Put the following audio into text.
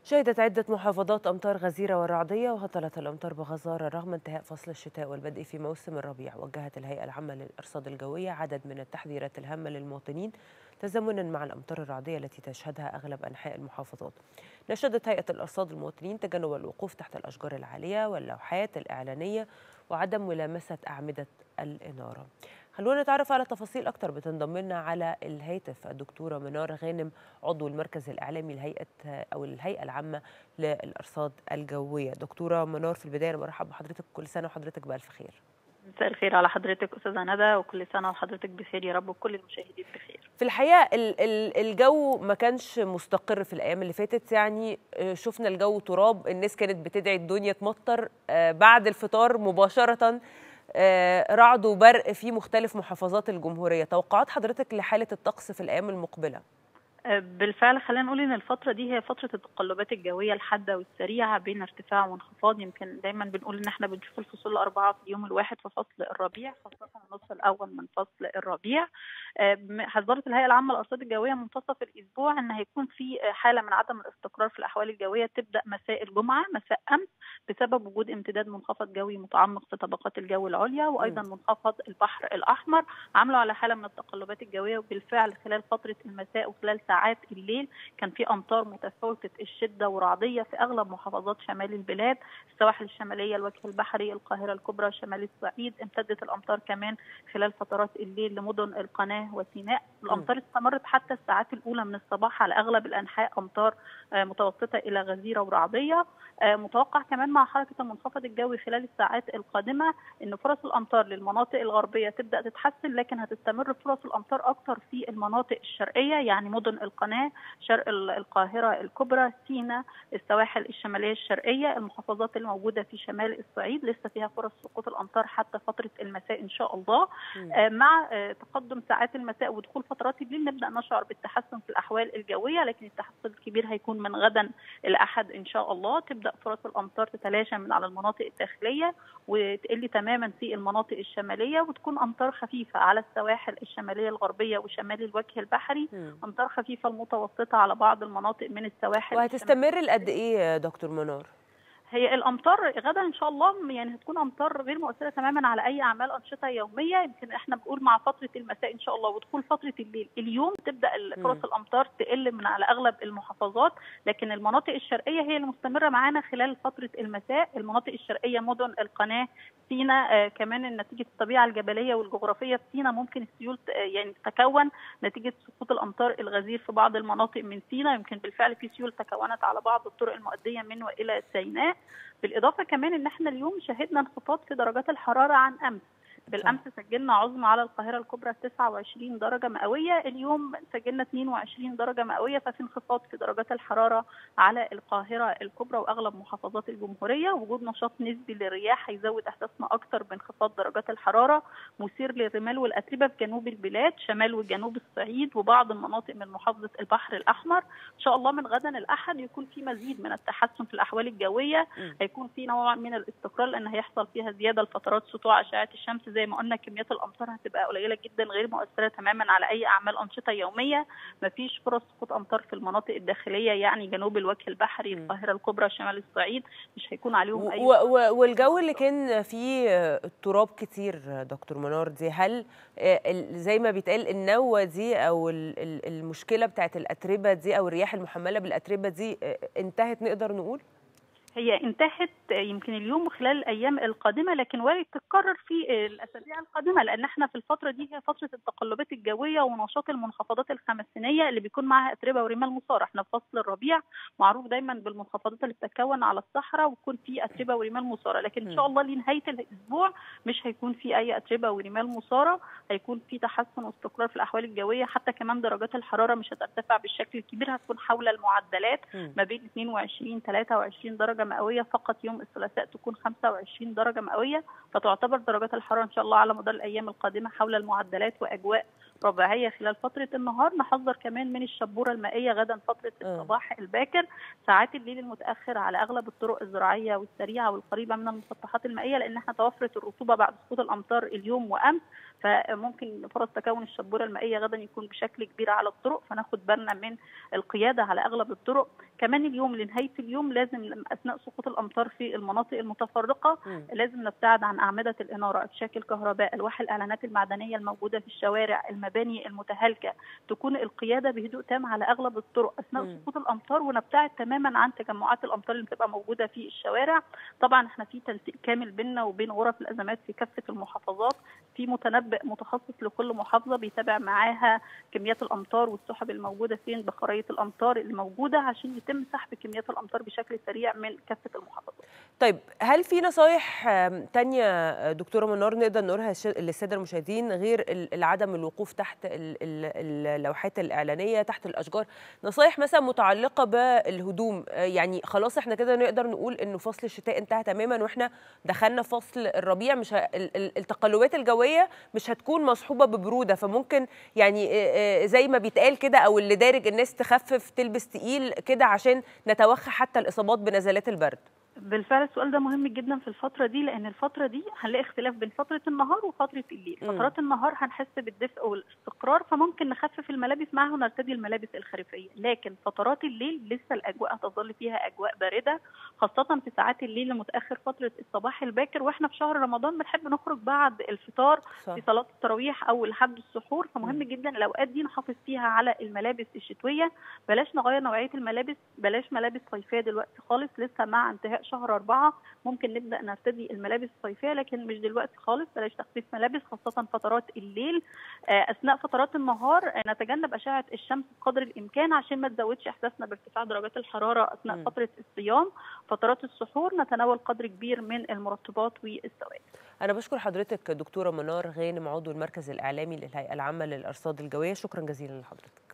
شهدت عدة محافظات أمطار غزيرة ورعدية وهطلت الأمطار بغزارة رغم انتهاء فصل الشتاء والبدء في موسم الربيع وجهت الهيئة العامة للأرصاد الجوية عدد من التحذيرات الهامة للمواطنين تزامنا مع الأمطار الرعدية التي تشهدها أغلب أنحاء المحافظات نشدت هيئة الأرصاد المواطنين تجنب الوقوف تحت الأشجار العالية واللوحات الإعلانية وعدم ملامسة أعمدة الإنارة خلونا نتعرف على تفاصيل أكتر بتنضم لنا على الهاتف الدكتورة منار غانم عضو المركز الإعلامي لهيئة أو الهيئة العامة للأرصاد الجوية دكتورة منار في البداية أنا برحب بحضرتك كل سنة وحضرتك بألف خير مساء الخير على حضرتك استاذه ندى وكل سنه وحضرتك بخير يا رب وكل المشاهدين بخير في الحقيقه الجو ما كانش مستقر في الايام اللي فاتت يعني شفنا الجو تراب الناس كانت بتدعي الدنيا تمطر بعد الفطار مباشره رعد وبرق في مختلف محافظات الجمهوريه توقعات حضرتك لحاله الطقس في الايام المقبله بالفعل خلينا نقول ان الفتره دي هي فتره التقلبات الجويه الحاده والسريعه بين ارتفاع وانخفاض يمكن دايما بنقول ان احنا بنشوف الفصول الاربعه في اليوم الواحد في فصل الربيع خاصه النصف الاول من فصل الربيع حذرت الهيئه العامه للارصاد الجويه منتصف الاسبوع ان هيكون في حاله من عدم الاستقرار في الاحوال الجويه تبدا مساء الجمعه مساء امس بسبب وجود امتداد منخفض جوي متعمق في طبقات الجو العليا وايضا منخفض البحر الاحمر عملوا على حاله من التقلبات الجويه وبالفعل خلال فتره المساء وخلال ساعات الليل كان في امطار متفاوته الشده ورعديه في اغلب محافظات شمال البلاد السواحل الشماليه الوجه البحري القاهره الكبرى شمال الصعيد امتدت الامطار كمان خلال فترات الليل لمدن القناه وسيناء الامطار استمرت حتى الساعات الاولى من الصباح على اغلب الانحاء امطار متوسطه الى غزيره ورعديه متوقع كمان مع حركه المنخفض الجوي خلال الساعات القادمه ان فرص الامطار للمناطق الغربيه تبدا تتحسن لكن هتستمر فرص الامطار اكثر في المناطق الشرقيه يعني مدن القناه شرق القاهره الكبرى سيناء السواحل الشماليه الشرقيه المحافظات الموجوده في شمال الصعيد لسه فيها فرص سقوط الامطار حتى فتره المساء ان شاء الله مع تقدم ساعات المساء ودخول فترات الليل نبدا نشعر بالتحسن في الاحوال الجويه لكن التحسن الكبير هيكون من غدا الاحد ان شاء الله تبدا فرص الامطار تتلاشى من على المناطق الداخليه وتقل تماما في المناطق الشماليه وتكون امطار خفيفه على السواحل الشماليه الغربيه وشمال الوجه البحري امطار خفيفه المتوسطه على بعض المناطق من السواحل وهتستمر لقد ايه دكتور منار؟ هي الامطار غدا ان شاء الله يعني هتكون امطار غير مؤثره تماما على اي اعمال انشطه يوميه يمكن احنا بنقول مع فتره المساء ان شاء الله ودخول فتره الليل اليوم تبدا فرص الامطار تقل من على اغلب المحافظات لكن المناطق الشرقيه هي اللي مستمره معانا خلال فتره المساء المناطق الشرقيه مدن القناه سينا آه كمان نتيجه الطبيعه الجبليه والجغرافيه في سينا ممكن السيول يعني تتكون نتيجه سقوط الامطار الغزير في بعض المناطق من سينا يمكن بالفعل في سيول تكونت على بعض الطرق المؤديه من والى سيناء بالاضافه كمان ان احنا اليوم شهدنا انخفاض في درجات الحراره عن امس بالامس سجلنا عظمى على القاهره الكبرى 29 درجه مئويه اليوم سجلنا 22 درجه مئويه ففي انخفاض في درجات الحراره على القاهره الكبرى واغلب محافظات الجمهوريه وجود نشاط نسبي للرياح هيزود احساسنا اكثر بانخفاض درجات الحراره مثير للرمال والاتربه في جنوب البلاد شمال وجنوب الصعيد وبعض المناطق من محافظه البحر الاحمر ان شاء الله من غدا الاحد يكون في مزيد من التحسن في الاحوال الجويه هيكون في نوع من الاستقرار لان هيحصل فيها زياده لفترات سطوع اشعه الشمس زي ما قلنا كميات الامطار هتبقى قليله جدا غير مؤثره تماما على اي اعمال انشطه يوميه مفيش فرص سقوط امطار في المناطق الداخليه يعني جنوب الوجه البحري القاهره الكبرى شمال الصعيد مش هيكون عليهم اي والجو اللي كان فيه تراب كتير دكتور منار دي هل زي ما بيتقال النوه دي او المشكله بتاعت الاتربه دي او الرياح المحمله بالاتربه دي انتهت نقدر نقول هي انتهت يمكن اليوم وخلال الايام القادمه لكن وارد تتكرر في الاسابيع القادمه لان احنا في الفتره دي هي فتره التقلبات الجويه ونشاط المنخفضات الخمسينيه اللي بيكون معاها اتربه ورمال مثاره احنا في فصل الربيع معروف دايما بالمنخفضات اللي بتتكون على الصحراء ويكون في اتربه ورمال مثاره لكن ان شاء الله لنهايه الاسبوع مش هيكون في اي اتربه ورمال مثاره هيكون في تحسن واستقرار في الاحوال الجويه حتى كمان درجات الحراره مش هترتفع بالشكل الكبير هتكون حول المعدلات ما بين 22 23 درجه مئويه فقط يوم الثلاثاء تكون 25 درجه مئويه فتعتبر درجات الحراره ان شاء الله على مدار الايام القادمه حول المعدلات واجواء رباعيه خلال فتره النهار نحذر كمان من الشبوره المائيه غدا فتره الصباح الباكر ساعات الليل المتاخر على اغلب الطرق الزراعيه والسريعه والقريبه من المسطحات المائيه لان احنا توفرت الرطوبه بعد سقوط الامطار اليوم وامس فممكن فرص تكون الشبوره المائيه غدا يكون بشكل كبير على الطرق فناخد بالنا من القياده على اغلب الطرق كمان اليوم لنهايه اليوم لازم اثناء سقوط الامطار في المناطق المتفرقه مم. لازم نبتعد عن اعمده الاناره افشاك الكهرباء الواح الاعلانات المعدنيه الموجوده في الشوارع المباني المتهالكه تكون القياده بهدوء تام على اغلب الطرق اثناء مم. سقوط الامطار ونبتعد تماما عن تجمعات الامطار اللي بتبقى موجوده في الشوارع طبعا احنا في تنسيق كامل بيننا وبين غرف الازمات في كافه المحافظات في متنبئ متخصص لكل محافظه بيتابع معاها كميات الامطار والسحب الموجوده فين بخرائط الامطار اللي موجوده عشان يتم سحب كميات الامطار بشكل سريع من كافه المحافظات طيب هل في نصايح آم، تانية آه، دكتورة منار نقدر نقولها للش- للسادة المشاهدين غير ال- العدم الوقوف تحت ال- ال- اللوحات الإعلانية تحت الأشجار نصايح مثلا متعلقة بالهدوم آه، يعني خلاص احنا كده نقدر نقول انه فصل الشتاء انتهى تماما واحنا دخلنا في فصل الربيع مش ه... ال- ال- التقلبات الجوية مش هتكون مصحوبة ببرودة فممكن يعني آه، آه، زي ما بيتقال كده او اللي دارج الناس تخفف تلبس تقيل كده عشان نتوخى حتى الإصابات بنزلات البرد بالفعل السؤال ده مهم جدا في الفترة دي لأن الفترة دي هنلاقي اختلاف بين فترة النهار وفترة الليل، مم. فترات النهار هنحس بالدفء والاستقرار فممكن نخفف الملابس معها ونرتدي الملابس الخريفية، لكن فترات الليل لسه الأجواء هتظل فيها أجواء باردة خاصة في ساعات الليل المتأخر فترة الصباح الباكر واحنا في شهر رمضان بنحب نخرج بعد الفطار صح. في صلاة التراويح أو لحد السحور فمهم مم. جدا الأوقات دي نحافظ فيها على الملابس الشتوية بلاش نغير نوعية الملابس بلاش ملابس صيفية دلوقتي خالص لسه مع انتهاء شهر أربعة ممكن نبدأ نرتدي الملابس الصيفية لكن مش دلوقتي خالص بلاش تخفيف ملابس خاصة فترات الليل آه، أثناء فترات النهار آه، نتجنب أشعة الشمس بقدر الإمكان عشان ما تزودش إحساسنا بارتفاع درجات الحرارة أثناء مم. فترة الصيام فترات السحور نتناول قدر كبير من المرطبات والسوائل أنا بشكر حضرتك دكتورة منار غانم عضو المركز الإعلامي للهيئة العامة للأرصاد الجوية شكرا جزيلا لحضرتك